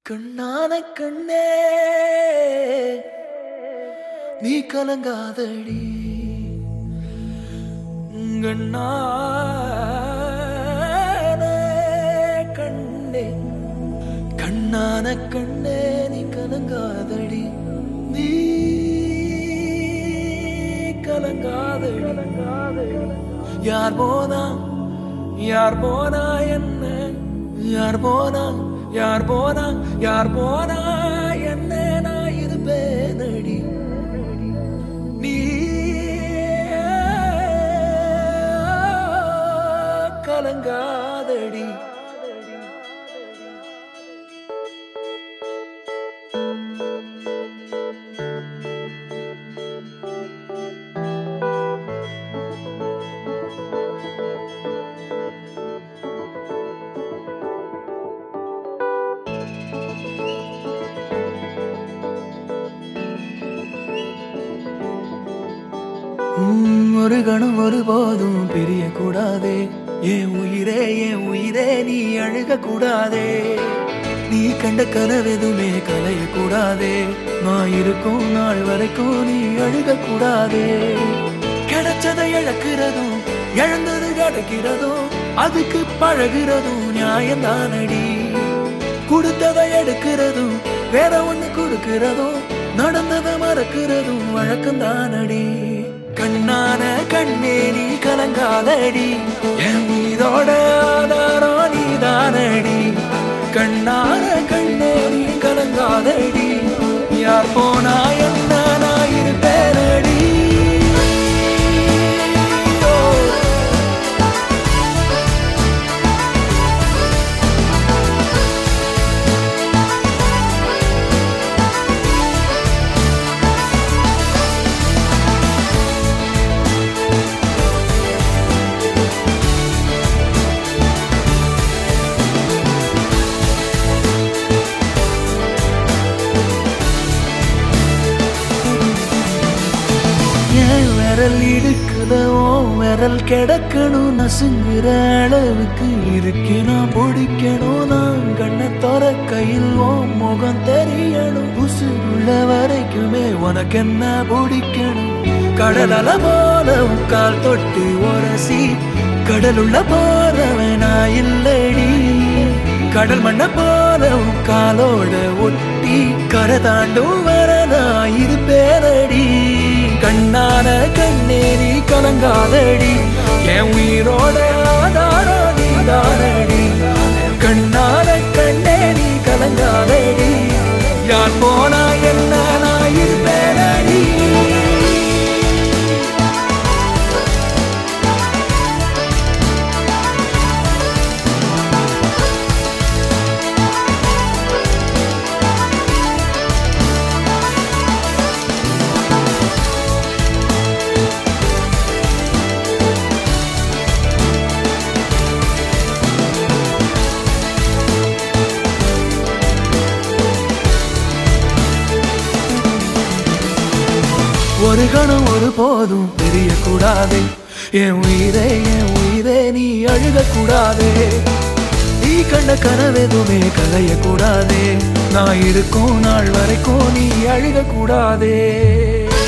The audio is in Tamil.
கண்ணான கண்ணே நீ கலங்காதடி கண்ணான கண்ணே கண்ணான கண்ணே நீ கலங்காதடி நீ கலங்காதடி யார் போனா யார் போனா என்ன யார் போனா யார் போனா யார் போனா என்ன நான் இருப்பேனடி நீ கலங்காதடி உம், ஒரு கணம் ஒருபோதும் பிரிய கூடாதே என் உயிரே என் உயிரே நீ அழுக கூடாதே நீ கண்ட கனவெதுமே கலைய கூடாதே நான் இருக்கும் நாள் வரைக்கும் நீ அழுக கூடாதே கிடைச்சதை இழக்கிறதும் இழந்தது கிடைக்கிறதும் அதுக்கு பழகிறதும் நியாயம்தானடி கொடுத்ததை எடுக்கிறதும் வேற ஒண்ணு கொடுக்கிறதும் நடந்ததை மறக்கிறதும் வழக்கம் தானடி கண்ணான கண்ணே நீ கலங்காதடி என் மீதோட ஆதாரம் நீ தானடி கண்ணான கண்ணே நீ கலங்காதடி யார் போனா என்ன நான் இருப்பேனடி ஓ என் விரல் இடுக்குதவோ விரல் கிடக்கணும் நசுங்குற அளவுக்கு இருக்கு நான் பிடிக்கணும் நான் கண்ணை தொற கையில் ஓ முகம் தெரியணும் உசுருள்ள வரைக்குமே உனக்கு என்ன பிடிக்கணும் கடல் அல போல உன் கால் தொட்டு உரசி கடலுள்ள போறவன் நான் இல்லடி கடல் மண்ண போல உன் காலோட ஒட்டி கரை தாண்டும் வர நான் இருப்பேனடி கண்ணான கண்ணே நீ கலங்காதடி என் உயிரோட ஆதாரம் நீ தானடி கண்ணான கண்ணே நீ கலங்காதடி யார் போனா என்ன நான் இருப்பேனடி ஒரு கணம் ஒரு போதும் தெரிய கூடாதே என் உயிரே என் உயிரே நீ அழுக கூடாதே நீ கண்ட கனவெதுமே கலைய கூடாதே நான் இருக்கும் நாள் வரைக்கும் நீ அழுக கூடாதே